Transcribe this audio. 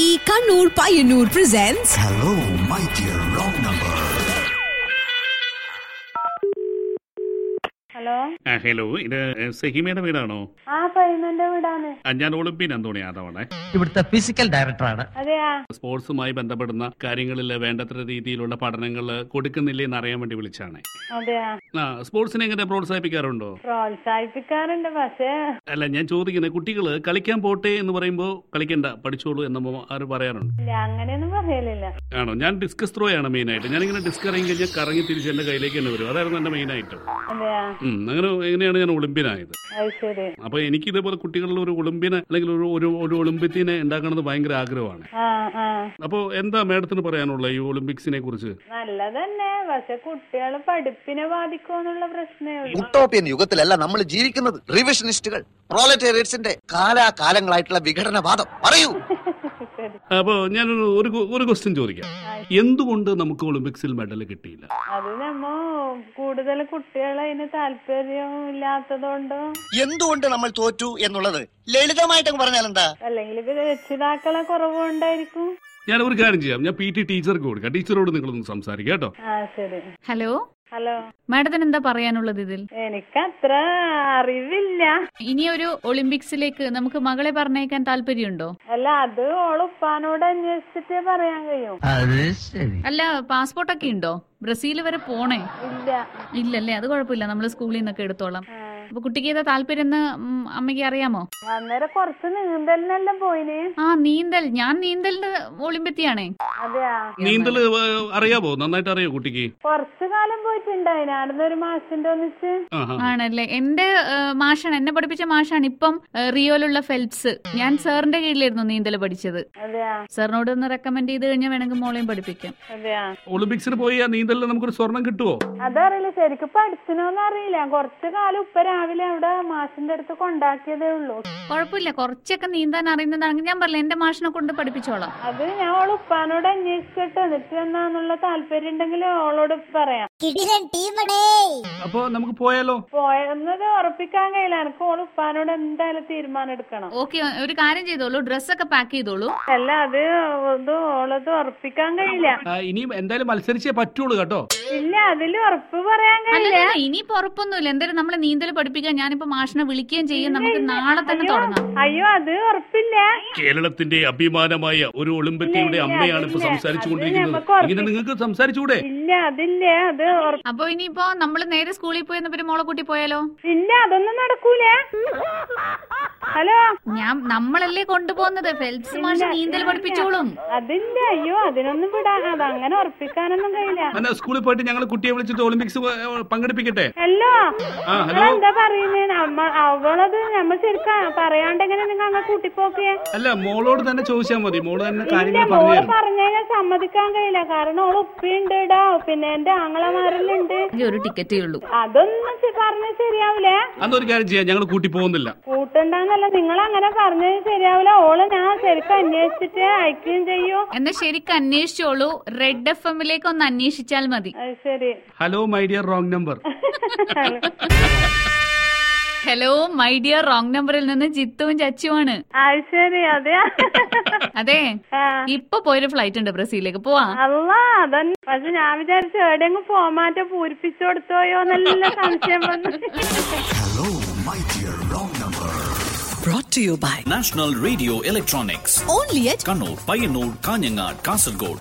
TV Kannur Payyanur presents Hello, my dear wrong number. Hello ആ hello ഇത് സഹിമയുടെ വീടാണോ ആ ഫൈമന്റെ വീടാണ് ആ, ഞാൻ ഒളിമ്പിയൻ അന്തോണി യാദവാണ് ഇവിടുത്തെ ഫിസിക്കൽ ഡയറക്ടറാണ് അതെയാ സ്പോർട്സുമായി ബന്ധപ്പെടുന്ന കാര്യങ്ങളിൽ വേണ്ടത്ര രീതിയിലുള്ള പഠനങ്ങൾ കൊടുക്കുന്നില്ലേ എന്ന് അറിയാൻ വേണ്ടി വിളിച്ചാണ് അതെയാ ആ സ്പോർട്സിനെ എങ്ങനെ പ്രോത്സാഹിപ്പിക്കാറുണ്ടോ പ്രോത്സാഹിപ്പിക്കാറുണ്ട് പക്ഷേ അല്ല ഞാൻ ചോദിക്കുന്നത് കുട്ടികൾ കളിക്കാൻ പോട്ടെ എന്ന് പറയുമ്പോൾ കളിക്കണ്ട പഠിച്ചോളൂ എന്ന് ആര് പറയാറുണ്ട് ഇല്ല അങ്ങനെയൊന്നും പറയലില്ല ആണോ ഞാൻ ഡിസ്കസ് ത്രോ ആണ് മെയിൻ ആയിട്ട് ഞാനിങ്ങനെ ഡിസ്ക് ഇറങ്ങി കഴിഞ്ഞാൽ കറങ്ങി തിരിച്ച് എന്റെ കയ്യിലേക്ക് തന്നെ വരും അതായിരുന്നു എന്റെ മെയിൻ ആയിട്ട് അതെയാ ഉം, അങ്ങനെ എങ്ങനെയാണ് ഞാൻ ഒളിമ്പ്യനായത് അത് ശരി അപ്പൊ എനിക്ക് ഇതേപോലെ കുട്ടികളിൽ ഒരു ഒളിമ്പ്യനെ അല്ലെങ്കിൽ ഒരു ഒരു ഒരു ഒളിമ്പ്യത്തിനെ ഉണ്ടാക്കണമെന്ന് ഭയങ്കര ആഗ്രഹമാണ് ആ ആ അപ്പോ എന്താ മാഡത്തിന് പറയാനുള്ള ഈ ഒളിമ്പിക്സിനെ കുറിച്ച് നല്ലതന്നെ പക്ഷെ കുട്ടികളെ പഠിപ്പിനെ ബാധിക്കുമെന്നുള്ള പ്രശ്നമേ ഉള്ളൂ ഉട്ടോപ്യൻ യുഗത്തിലല്ല നമ്മൾ ജീവിക്കുന്നത് റിവിഷനിസ്റ്റുകൾ പ്രോലറ്റേറിയറ്റ്സിന്റെ കാലാകാലങ്ങളായിട്ടുള്ള വിഘടനവാദം പറയൂ ശരി അപ്പോ ഞാനൊരു ഒരു കു- ഒരു ക്വസ്റ്റ്യൻ ചോദിക്കാം എന്തുകൊണ്ട് നമുക്ക് ഒളിമ്പിക്സിൽ മെഡൽ കിട്ടിയില്ല അത് നമ്മ കൂടുതൽ കുട്ടികളെ അതിന് താല്പര്യം ഇല്ലാത്തതുകൊണ്ടോ എന്തുകൊണ്ട് നമ്മൾ തോറ്റു എന്നുള്ളത് ലളിതമായിട്ട് പറഞ്ഞാൽ എന്താ അല്ലെങ്കിൽ രക്ഷിതാക്കളെ കുറവുകൊണ്ടായിരിക്കും ഞാൻ ഒരു കാര്യം ചെയ്യാം ഞാൻ പി ടി ടീച്ചർക്ക് കൊടുക്കാം ടീച്ചറോട് നിങ്ങളൊന്ന് സംസാരിക്കാം കേട്ടോ ആ ശരി ഹലോ ഹലോ മാഡത്തിന് എന്താ പറയാനുള്ളത് ഇതിൽ എനിക്കത്ര അറിവില്ല ഇനി ഒരു ഒളിമ്പിക്സിലേക്ക് നമുക്ക് മകളെ പറഞ്ഞേക്കാൻ താല്പര്യമുണ്ടോ അല്ല അത് ഓളുപ്പാനോട് അന്വേഷിച്ചിട്ടേ പറയാൻ കഴിയും അത് ശരി അല്ല പാസ്പോർട്ട് ഒക്കെ ഉണ്ടോ ബ്രസീൽ വരെ പോണേ ഇല്ല ഇല്ലല്ലേ അത് കുഴപ്പമില്ല നമ്മൾ സ്കൂളിൽ നിന്നൊക്കെ എടുത്തോളാം ആ. അപ്പൊ കുട്ടിക്ക് ഏതാ താല്പര്യം എന്ന് ഉം, അമ്മയ്ക്ക് അറിയാമോ അന്നേരം കുറച്ച് നീന്തലിനെല്ലാം പോയിന് ആ നീന്തൽ ഞാൻ നീന്തലിന്റെ ഒളിമ്പെത്തിയാണേ അതെയാ നീന്തൽ അറിയാവോ നന്നായിട്ട് അറിയോ കുട്ടിക്ക് കുറച്ചു കാലം പോയിട്ടുണ്ടായിന് അവിടുന്ന് ഒരു മാസിന്റെ ഒന്നിച്ച് ആഹാ ആണല്ലേ എന്റെ ഏ, മാഷാണ് എന്നെ പഠിപ്പിച്ച മാഷാണ് ഇപ്പം ഏ, റിയോയിലുള്ള ഫെൽപ്സ് ഞാൻ സാറിന്റെ കീഴിലായിരുന്നു നീന്തൽ പഠിച്ചത് അതെയാ സാറിനോട് ഒന്ന് റെക്കമെൻഡ് ചെയ്ത് കഴിഞ്ഞാൽ വേണമെങ്കിൽ മോളെയും പഠിപ്പിക്കാം അതെയാ ഒളിമ്പിക്സിന് പോയി ആ നീന്തലിൽ നമുക്കൊരു സ്വർണം കിട്ടുവോ അതറിയില്ല ശരിക്കും പഠിച്ചനോന്ന് അറിയില്ല കുറച്ചു കാലം ഉപ്പ രാവിലെ അവിടെ മാഷിന്റെ അടുത്ത് കൊണ്ടാക്കിയതേ ഉള്ളൂ കുഴപ്പമില്ല കുറച്ചൊക്കെ നീന്താൻ അറിയുന്നതാണെങ്കിൽ ഞാൻ പറഞ്ഞില്ല എന്റെ മാഷിനെ കൊണ്ട് പഠിപ്പിച്ചോളാം അത് ഞാൻ ഓള് ഉപ്പാനോട് അന്വേഷിച്ചിട്ട് എന്നിട്ട് എന്നാന്നുള്ള താല്പര്യം ഉണ്ടെങ്കിൽ ഓളോട് പറയാം അപ്പൊ നമുക്ക് പോയാലോ പോയെന്നത് ഉറപ്പിക്കാൻ കഴിയില്ല എനിക്ക് ഓള് ഉപ്പാനോട് എന്തായാലും തീരുമാനം എടുക്കണം ഓക്കെ ഒരു കാര്യം ചെയ്തോളൂ ഡ്രസ്സൊക്കെ പാക്ക് ചെയ്തോളൂ അല്ല അത് ഇത് ഓളത് ഉറപ്പിക്കാൻ കഴിയില്ല ആ, ഇനിയും എന്തായാലും മത്സരിച്ചേ പറ്റുള്ളൂ കേട്ടോ ഇല്ല അതിൽ ഉറപ്പ് പറയാൻ അല്ല കഴിയില്ല ഇനിയിപ്പോ ഉറപ്പൊന്നുമില്ല എന്തായാലും നമ്മളെ നീന്തൽ പഠിപ്പിക്കാൻ ഞാനിപ്പോ മാഷിനെ വിളിക്കുകയും ചെയ്യും നമുക്ക് നാളെ തന്നെ അയ്യോ, തുടങ്ങാം അയ്യോ അത് ഉറപ്പില്ല കേരളത്തിന്റെ അഭിമാനമായ ഒരു ഒളിമ്പിക്സിയുടെ ഇല്ല, അമ്മയാണ് ഇപ്പൊ അതില്ല. സംസാരിച്ചുകൊണ്ടിരിക്കുന്നത് അത് നമുക്ക് ഉറപ്പി- ഇങ്ങനെ നിങ്ങൾക്ക് സംസാരിച്ചുകൂടെ ഇല്ല അതില്ല അത് ഉറപ്പ് അപ്പൊ ഇനിയിപ്പോ നമ്മള് നേരെ സ്കൂളിൽ പോയി എന്നിട്ട് മോളെ കൂട്ടി പോയാലോ ഇല്ല അതൊന്നും നടക്കൂല ഹലോ ഞാൻ നമ്മളല്ലേ കൊണ്ടുപോകുന്നത് ഫെൽപ്സ് മാഷ് നീന്തൽ പഠിപ്പിച്ചോളും അതില്ല അയ്യോ അതിനൊന്നും വിടാൻ അത് അങ്ങനെ ഉറപ്പിക്കാനൊന്നും കഴിയില്ല എന്നാ സ്കൂളിൽ പോയിട്ട് ഞങ്ങൾ കുട്ടിയെ വിളിച്ചിട്ട് ഒളിമ്പിക്സ് പ- പങ്കെടുപ്പിക്കട്ടെ ഹലോ ആ, ഹലോ. നിങ്ങളെന്താ പറയുന്നേ നമ്മ അവളത് നമ്മൾ ശരിക്കും പറയാണ്ടെങ്ങനെ നിങ്ങൾ അങ്ങ് കൂട്ടിപ്പോക്കേ അല്ല മോളോട് തന്നെ ചോദിച്ചാൽ മതി മോള് തന്നെ ഇല്ല കാര്യങ്ങൾ പറഞ്ഞു മോള് തരും പറഞ്ഞു കഴിഞ്ഞാൽ സമ്മതിക്കാൻ കഴിയില്ല കാരണം ഓള് ഉപ്പിണ്ട് ഇടാ പിന്നെ എന്റെ ആങ്ങളമാരിലുണ്ട് ഈ ഒരു ടിക്കറ്റേ ഉള്ളൂ അതൊന്നും ചെ- പറഞ്ഞാൽ ശരിയാവൂലേ അന്നൊരു കാര്യം ചെയ്യാം ഞങ്ങൾ കൂട്ടി പോകുന്നില്ല കൂട്ടുണ്ടാന്നല്ല നിങ്ങൾ അങ്ങനെ പറഞ്ഞത് ശരിയാവില്ല ഓള് ഞാൻ ശരിക്കും അന്വേഷിച്ചിട്ട് അയക്കുകയും ചെയ്യൂ എന്നാ ശരിക്കും അന്വേഷിച്ചോളൂ റെഡ് എഫ് എമ്മിലേക്ക് ഒന്ന് അന്വേഷിച്ചാൽ മതി അത് ശരി hello my dear wrong number hello my dear wrong നമ്പറിൽ നിന്ന് ജിത്തുവും ചച്ചുവാണ് അത് ശരി അതെ അതെ ആ. ഇപ്പൊ പോയൊരു ഫ്ലൈറ്റ് ഉണ്ട് ബ്രസീലിലേക്ക് പോവാ അല്ല അതന്നെ പക്ഷെ ഞാൻ വിചാരിച്ചു എവിടെയെങ്കിലും ഫോമാറ്റോ പൂരിപ്പിച്ചു കൊടുത്തോയോ എന്നല്ല സംശയം വന്നു Hello, my dear wrong number. brought to you by National Radio Electronics. only at Kannur, Payyanur, Kanyanad, Kasargod.